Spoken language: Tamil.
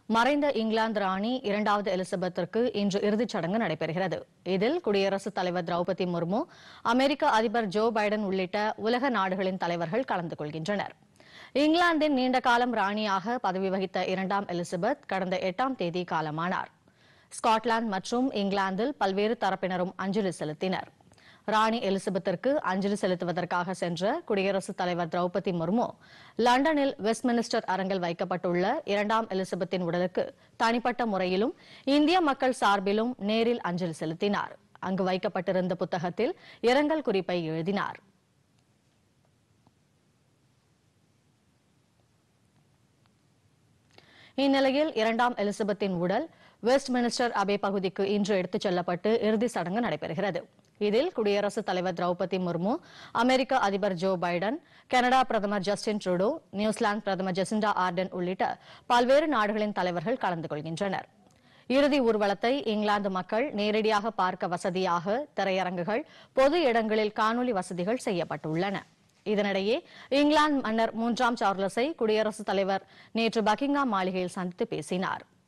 மறைந்த இங்கிலாந்து ராணி இரண்டாவது எலிசபெத்திற்கு இன்று இறுதிச் சடங்கு நடைபெறுகிறது இதில் குடியரசுத் தலைவர் திரௌபதி முர்மு அமெரிக்க அதிபர் ஜோ பைடன் உள்ளிட்ட உலக நாடுகளின் தலைவர்கள் கலந்து கொள்கின்றனர் இங்கிலாந்தின் நீண்ட காலம் ராணியாக பதவி வகித்த இரண்டாம் எலிசபெத் கடந்த எட்டாம் தேதி காலமானார் ஸ்காட்லாந்து மற்றும் இங்கிலாந்தில் பல்வேறு தரப்பினரும் அஞ்சலி செலுத்தினர் ராணி எலிசபெத்திற்கு அஞ்சலி செலுத்துவதற்காக சென்ற குடியரசுத் தலைவர் திரௌபதி முர்மு லண்டனில் வெஸ்ட்மினிஸ்டர் அரங்கில் வைக்கப்பட்டுள்ள இரண்டாம் எலிசபெத்தின் உடலுக்கு தனிப்பட்ட முறையிலும் இந்திய மக்கள் சார்பிலும் நேரில் அஞ்சலி செலுத்தினார் அங்கு வைக்கப்பட்டிருந்த புத்தகத்தில் இரங்கல் குறிப்பை எழுதினார் இந்நிலையில் இரண்டாம் எலிசபெத்தின் உடல் வெஸ்ட்மினிஸ்டர் அபே பகுதிக்கு இன்று எடுத்துச் செல்லப்பட்டு இறுதிச் சடங்கு நடைபெறுகிறது இதில் குடியரசுத் தலைவர் திரௌபதி முர்மு அமெரிக்க அதிபர் ஜோ பைடன் கனடா பிரதமர் ஜஸ்டின் ட்ரூடோ நியூசிலாந்து பிரதமர் ஜெசிண்டா ஆர்டன் உள்ளிட்ட பல்வேறு நாடுகளின் தலைவர்கள் கலந்து கொள்கின்றனர் இறுதி ஊர்வலத்தை இங்கிலாந்து மக்கள் நேரடியாக பார்க்க வசதியாக திரையரங்குகள் பொது இடங்களில் காணொலி வசதிகள் செய்யப்பட்டுள்ளன இதனிடையே இங்கிலாந்து மன்னர் மூன்றாம் சார்லஸை குடியரசுத் தலைவர் நேற்று பக்கிங்ஹாம் மாளிகையில் சந்தித்து பேசினார்